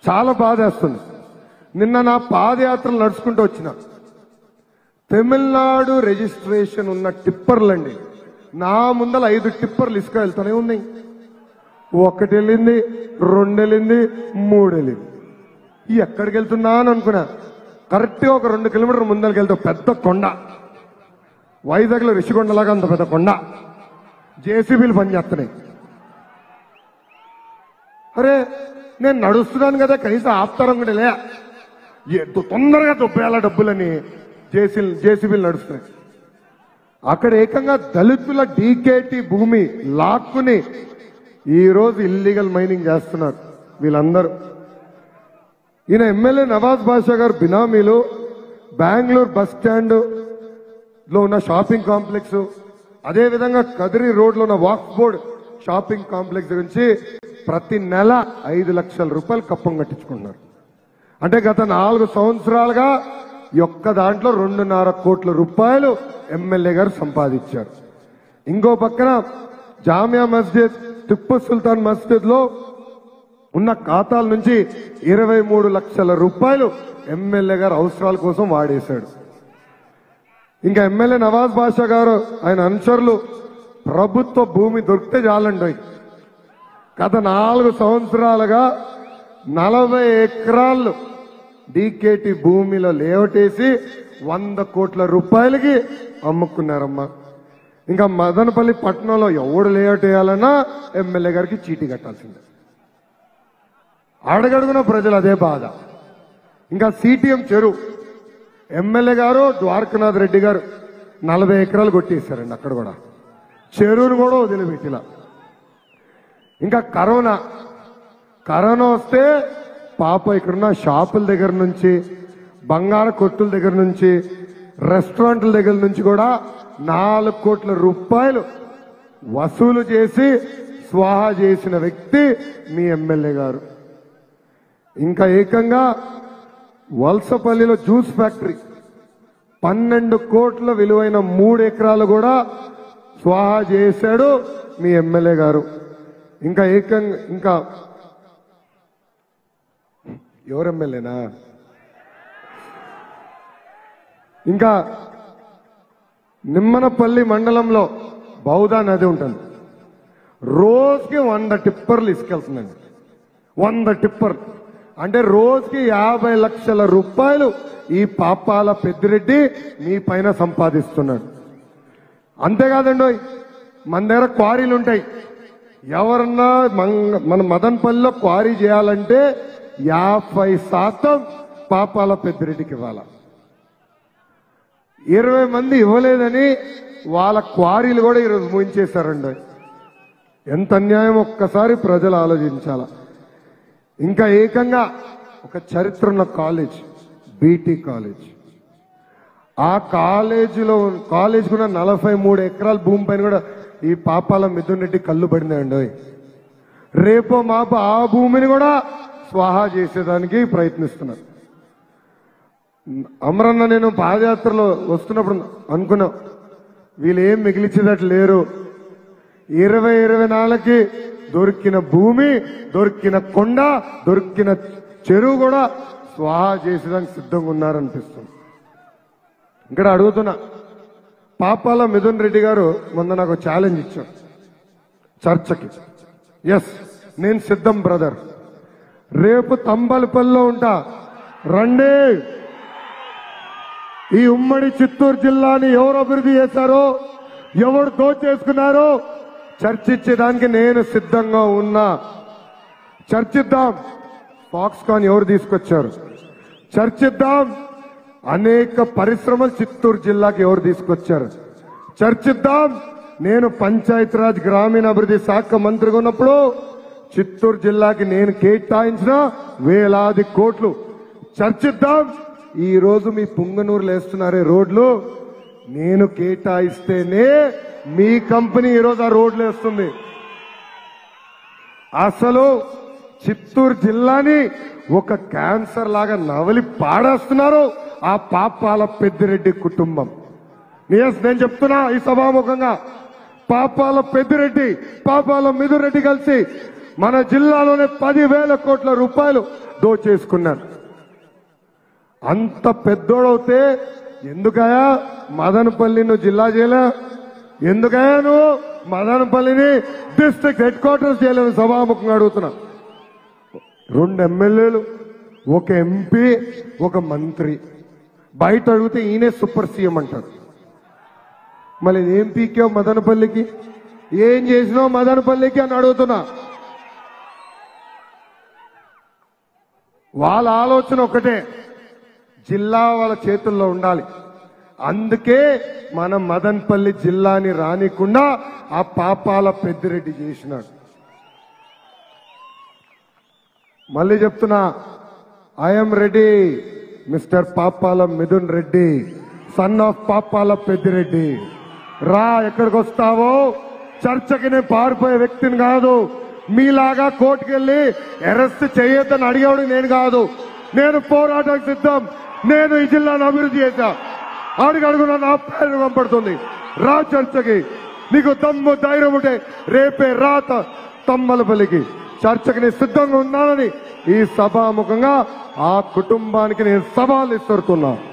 చాలా బాధేస్తుంది నిన్న నా పాదయాత్రలు నడుచుకుంటూ వచ్చిన తమిళనాడు రిజిస్ట్రేషన్ ఉన్న టిప్పర్లండి నా ముందల ఐదు టిప్పర్లు ఇసుక వెళ్తూనే ఉన్నాయి ఒకటి వెళ్ళింది రెండు వెళ్ళింది మూడు వెళ్ళింది ఈ ఎక్కడికి వెళ్తున్నా అని అనుకున్నా కరెక్ట్గా ఒక రెండు కిలోమీటర్ ముందరికి వెళ్తే పెద్ద కొండ వైజాగ్లో రిషికొండలాగా అంత పెద్ద కొండ జేసీబీలు పనిచేస్తున్నాయి అరే నేను నడుస్తున్నాను కదా కనీసం ఆపుతారం కూడా లే ఏ- తొందరగా దొబ్బేయాల డబ్బులని జేసీ జేసీబీలు నడుస్తున్నాయి అక్కడ ఏకంగా దళితుల డీకేటీ భూమి లాక్కుని ఈ రోజు ఇల్లీగల్ మైనింగ్ చేస్తున్నారు వీళ్ళందరూ ఈయన ఎమ్మెల్యే నవాజ్ బాషా గారు బినామీలు బెంగళూరు బస్ స్టాండ్ లో ఉన్న షాపింగ్ కాంప్లెక్స్ అదే విధంగా కదిరి రోడ్ లో ఉన్న వాక్ బోర్డ్ షాపింగ్ కాంప్లెక్స్ గురించి ప్రతి నెల ఐదు లక్షల రూపాయలు కప్పం కట్టించుకుంటున్నారు అంటే గత నాలుగు సంవత్సరాలుగా ఈ ఒక్క దాంట్లో రెండున్నర కోట్ల రూపాయలు ఎమ్మెల్యే గారు సంపాదించారు ఇంకో పక్కన జామియా మస్జిద్ టిప్పు సుల్తాన్ మస్జిద్ లో ఉన్న ఖాతాల నుంచి ఇరవై మూడు లక్షల రూపాయలు ఎమ్మెల్యే గారు అవసరాల కోసం వాడేశాడు ఇంకా ఎమ్మెల్యే నవాజ్ బాషా గారు ఆయన అనుచరులు ప్రభుత్వ భూమి దొరికితే చాలండి గత నాలుగు సంవత్సరాలుగా నలభై ఎకరాలు డీకేటి భూమిలో లేవటేసి వంద కోట్ల రూపాయలకి అమ్ముకున్నారమ్మా ఇంకా మదనపల్లి పట్టణంలో ఎవడు లేఅవుట్ వేయాలన్నా ఎమ్మెల్యే గారికి చీటీ కట్టాల్సిందే అడగడుగున ప్రజలు అదే బాధ ఇంకా సిటిఎం చెరువు ఎమ్మెల్యే గారు ద్వారకనాథ్ రెడ్డి గారు నలభై ఎకరాలు కొట్టేశారండి అక్కడ కూడా చెరువును కూడా వదిలిపెట్టిలా ఇంకా కరోనా కరోనా వస్తే పాప ఇక్కడున్న షాపుల దగ్గర నుంచి బంగార కొట్టుల దగ్గర నుంచి రెస్టారెంట్ల దగ్గర నుంచి కూడా నాలుగు కోట్ల రూపాయలు వసూలు చేసి స్వాహా చేసిన వ్యక్తి మీ ఎమ్మెల్యే గారు ఇంకా ఏకంగా వలసపల్లిలో జ్యూస్ ఫ్యాక్టరీ పన్నెండు కోట్ల విలువైన మూడు ఎకరాలు కూడా స్వాహా చేశాడు మీ ఎమ్మెల్యే గారు ఇంకా ఏకంగా ఇంకా ఎవరు ఎమ్మెల్యేనా ఇంకా నిమ్మనపల్లి మండలంలో బౌద్ధ నది ఉంటుంది రోజుకి వంద టిప్పర్లు ఇసుకెళ్తుందండి వంద టిప్పర్ అంటే రోజుకి యాభై లక్షల రూపాయలు ఈ పాపాల పెద్దిరెడ్డి మీ పైన సంపాదిస్తున్నాడు అంతేకాదండి ఓయ్, మన దగ్గర క్వారీలు ఉంటాయి ఎవరన్నా మంగ మన మదన్పల్లిలో క్వారీ చేయాలంటే యాభై శాతం పాపాల పెద్దిరెడ్డికి ఇవ్వాల ఇరవై మంది ఇవ్వలేదని వాళ్ళ క్వారీలు కూడా ఈరోజు మూయించేశారండి ఎంత అన్యాయం ఒక్కసారి ప్రజలు ఆలోచించాల ఇంకా ఏకంగా ఒక చరిత్ర ఉన్న కాలేజ్ బీటీ కాలేజ్ ఆ కాలేజీలో కాలేజ్ కూడా నలభై మూడు ఎకరాల భూమి పైన కూడా ఈ పాపాల మిథున్ రెడ్డి కళ్ళు పడిందండి ఓయ్. రేపో మాపో ఆ భూమిని కూడా స్వాహా చేసేదానికి ప్రయత్నిస్తున్నారు అమరన్న నేను పాదయాత్రలో వస్తున్నప్పుడు అనుకున్నా వీళ్ళు ఏం మిగిలిచేటట్టు లేరు ఇరవై ఇరవై నాలుగుకి దొరికిన భూమి దొరికిన కొండ దొరికిన చెరువు కూడా స్వాహా చేసేదానికి సిద్ధంగా ఉన్నారనిపిస్తుంది ఇక్కడ అడుగుతున్నా పాపాల మిథున్ రెడ్డి గారు మొన్న నాకు ఛాలెంజ్ ఇచ్చారు చర్చకి ఎస్ నేను సిద్ధం బ్రదర్ రేపు తంబలపల్లిలో ఉంటా రండి ఈ ఉమ్మడి చిత్తూరు జిల్లాని ఎవరు అభివృద్ధి చేశారో ఎవరు దోచేసుకున్నారో చర్చించడానికి నేను సిద్ధంగా ఉన్నా చర్చిద్దాం ఫాక్స్కాన్ ఎవరు తీసుకొచ్చారు చర్చిద్దాం అనేక పరిశ్రమలు చిత్తూరు జిల్లాకి ఎవరు తీసుకొచ్చారు చర్చిద్దాం నేను పంచాయతీరాజ్ గ్రామీణాభివృద్ధి శాఖ మంత్రిగా ఉన్నప్పుడు చిత్తూరు జిల్లాకి నేను కేటాయించిన వేలాది కోట్లు చర్చిద్దాం ఈ రోజు మీ పుంగనూరులో వేస్తున్నారే రోడ్లు నేను కేటాయిస్తేనే మీ కంపెనీ ఈరోజు ఆ రోడ్లు వేస్తుంది అసలు చిత్తూరు జిల్లాని ఒక క్యాన్సర్ లాగా నవలి పాడేస్తున్నారు ఆ పాపాల పెద్దిరెడ్డి కుటుంబం ఎస్ నేను చెప్తున్నా ఈ సభాముఖంగా పాపాల పెద్దిరెడ్డి పాపాల మిథురెడ్డి కలిసి మన జిల్లాలోనే పదివేల కోట్ల రూపాయలు దోచేసుకున్నారు అంత పెద్దోడవుతే ఎందుకయా మదనపల్లి నువ్వు జిల్లా చేయలే ఎందుకయా నువ్వు మదనపల్లిని డిస్ట్రిక్ట్ హెడ్ క్వార్టర్స్ చేయలేవు సభాముఖంగా అడుగుతున్నా రెండు ఎమ్మెల్యేలు ఒక ఎంపీ ఒక మంత్రి బయట అడిగితే ఈయనే సూపర్ సీఎం అంటారు మళ్ళీ ఏం పీకావు మదనపల్లికి ఏం చేసినావు మదనపల్లికి అని అడుగుతున్నా వాళ్ళ ఆలోచన ఒకటే జిల్లా వాళ్ళ చేతుల్లో ఉండాలి అందుకే మనం మదన్పల్లి జిల్లాని రానికుండా ఆ పాపాల పెద్దిరెడ్డి చేసినాడు మళ్ళీ చెప్తున్నా ఐఎమ్ రెడ్డి మిస్టర్ పాపాల మిథున్ రెడ్డి సన్ ఆఫ్ పాపాల పెద్దిరెడ్డి రా ఎక్కడికి వస్తావో చర్చకి నేను పారిపోయే వ్యక్తిని కాదు మీలాగా కోర్టుకెళ్ళి అరెస్ట్ చేయొద్దని అడిగేవాడు నేను కాదు నేను పోరాటానికి సిద్ధం నేను ఈ జిల్లాను అభివృద్ధి చేశా అడుగు అడుగున నా పేరు పంపడుతుంది రా చర్చకి నీకు దమ్ము ధైర్యం ఉంటే రేపే రాత తమ్మలపల్లికి చర్చకి నేను సిద్ధంగా ఉన్నానని ఈ సభాముఖంగా ఆ కుటుంబానికి నేను సవాల్ ఇస్తున్నా